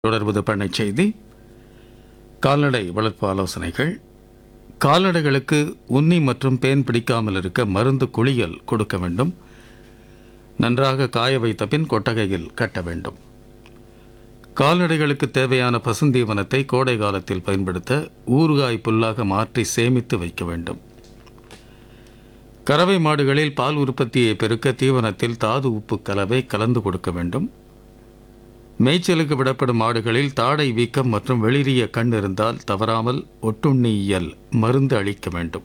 தொடர்வது பண்ணை செய்தி கால்நடை வளர்ப்பு ஆலோசனைகள் கால்நடைகளுக்கு உன்னி மற்றும் பேன் பிடிக்காமல் இருக்க மருந்து குளியல் கொடுக்க வேண்டும் நன்றாக காய வைத்த பின் கொட்டகையில் கட்ட வேண்டும் கால்நடைகளுக்கு தேவையான பசுந்தீவனத்தை கோடை காலத்தில் பயன்படுத்த ஊறுகாய் புல்லாக மாற்றி சேமித்து வைக்க வேண்டும் கறவை மாடுகளில் பால் உற்பத்தியை பெருக்க தீவனத்தில் தாது உப்பு கலவை கலந்து கொடுக்க வேண்டும் மேய்ச்சலுக்கு விடப்படும் மாடுகளில் தாடை வீக்கம் மற்றும் வெளிரிய கண் இருந்தால் தவறாமல் ஒட்டுண்ணியியல் மருந்து அளிக்க வேண்டும்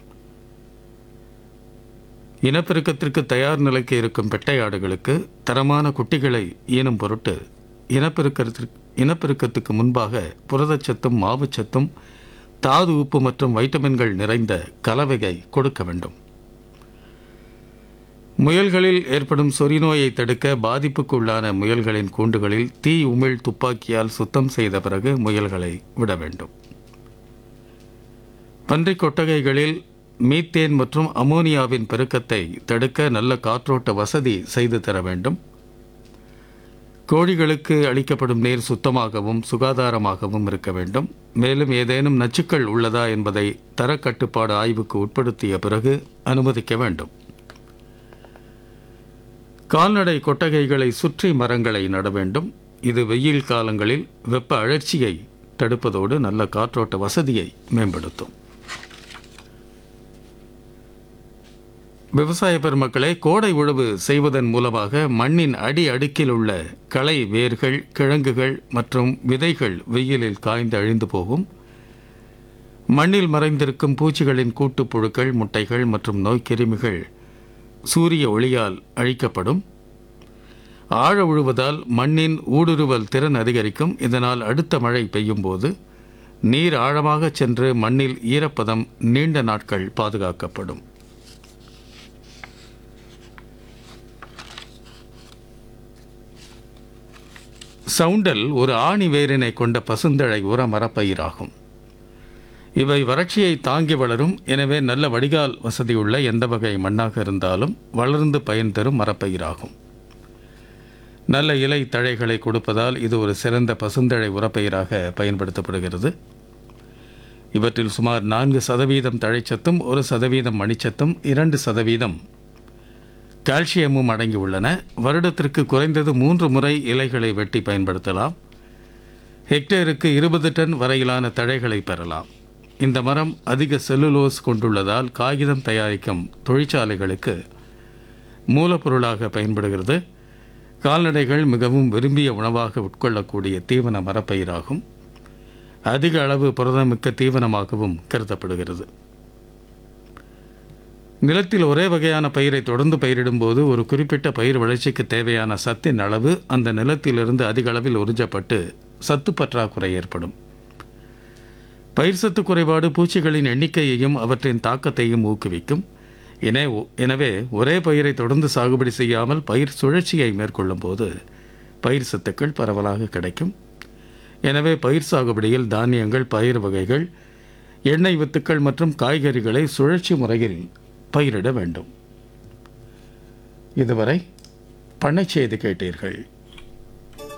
இனப்பெருக்கத்திற்கு தயார் நிலைக்கு இருக்கும் பெட்டை ஆடுகளுக்கு தரமான குட்டிகளை ஈனும் பொருட்டு இனப்பெருக்கத்திற்கு இனப்பெருக்கத்துக்கு முன்பாக புரதச்சத்தும் மாவுச்சத்தும் தாது உப்பு மற்றும் வைட்டமின்கள் நிறைந்த கலவையை கொடுக்க வேண்டும் முயல்களில் ஏற்படும் சொறிநோயை தடுக்க பாதிப்புக்கு உள்ளான முயல்களின் கூண்டுகளில் தீ உமிழ் துப்பாக்கியால் சுத்தம் செய்த பிறகு முயல்களை விட வேண்டும் பன்றிக் கொட்டகைகளில் மீத்தேன் மற்றும் அமோனியாவின் பெருக்கத்தை தடுக்க நல்ல காற்றோட்ட வசதி செய்து தர வேண்டும் கோழிகளுக்கு அளிக்கப்படும் நீர் சுத்தமாகவும் சுகாதாரமாகவும் இருக்க வேண்டும் மேலும் ஏதேனும் நச்சுக்கள் உள்ளதா என்பதை தரக்கட்டுப்பாடு ஆய்வுக்கு உட்படுத்திய பிறகு அனுமதிக்க வேண்டும் கால்நடை கொட்டகைகளை சுற்றி மரங்களை நட வேண்டும் இது வெயில் காலங்களில் வெப்ப அழற்சியை தடுப்பதோடு நல்ல காற்றோட்ட வசதியை மேம்படுத்தும் விவசாய பெருமக்களே கோடை உழவு செய்வதன் மூலமாக மண்ணின் அடி அடுக்கில் உள்ள களை வேர்கள் கிழங்குகள் மற்றும் விதைகள் வெயிலில் காய்ந்து அழிந்து போகும் மண்ணில் மறைந்திருக்கும் பூச்சிகளின் கூட்டுப்புழுக்கள் முட்டைகள் மற்றும் நோய்க்கிருமிகள் சூரிய ஒளியால் அழிக்கப்படும் ஆழ உழுவதால் மண்ணின் ஊடுருவல் திறன் அதிகரிக்கும் இதனால் அடுத்த மழை பெய்யும் போது நீர் ஆழமாக சென்று மண்ணில் ஈரப்பதம் நீண்ட நாட்கள் பாதுகாக்கப்படும் சவுண்டல் ஒரு ஆணி வேரினை கொண்ட பசுந்தழை உர மரப்பயிராகும் இவை வறட்சியை தாங்கி வளரும் எனவே நல்ல வடிகால் வசதியுள்ள எந்த வகை மண்ணாக இருந்தாலும் வளர்ந்து பயன் தரும் மரப்பயிராகும் நல்ல இலை தழைகளை கொடுப்பதால் இது ஒரு சிறந்த பசுந்தழை உரப்பயிராக பயன்படுத்தப்படுகிறது இவற்றில் சுமார் நான்கு சதவீதம் தழைச்சத்தும் ஒரு சதவீதம் மணிச்சத்தும் இரண்டு சதவீதம் கால்சியமும் அடங்கியுள்ளன வருடத்திற்கு குறைந்தது மூன்று முறை இலைகளை வெட்டி பயன்படுத்தலாம் ஹெக்டேருக்கு இருபது டன் வரையிலான தழைகளை பெறலாம் இந்த மரம் அதிக செல்லுலோஸ் கொண்டுள்ளதால் காகிதம் தயாரிக்கும் தொழிற்சாலைகளுக்கு மூலப்பொருளாக பயன்படுகிறது கால்நடைகள் மிகவும் விரும்பிய உணவாக உட்கொள்ளக்கூடிய தீவன மரப்பயிராகும் அதிக அளவு புரதமிக்க தீவனமாகவும் கருதப்படுகிறது நிலத்தில் ஒரே வகையான பயிரை தொடர்ந்து பயிரிடும்போது ஒரு குறிப்பிட்ட பயிர் வளர்ச்சிக்கு தேவையான சத்தின் அளவு அந்த நிலத்திலிருந்து அதிக அளவில் உறிஞ்சப்பட்டு சத்து பற்றாக்குறை ஏற்படும் பயிர் சத்து குறைபாடு பூச்சிகளின் எண்ணிக்கையையும் அவற்றின் தாக்கத்தையும் ஊக்குவிக்கும் என எனவே ஒரே பயிரை தொடர்ந்து சாகுபடி செய்யாமல் பயிர் சுழற்சியை மேற்கொள்ளும் போது பயிர் சத்துக்கள் பரவலாக கிடைக்கும் எனவே பயிர் சாகுபடியில் தானியங்கள் பயிர் வகைகள் எண்ணெய் வித்துக்கள் மற்றும் காய்கறிகளை சுழற்சி முறையில் பயிரிட வேண்டும் இதுவரை பண்ணைச் செய்தி கேட்டீர்கள்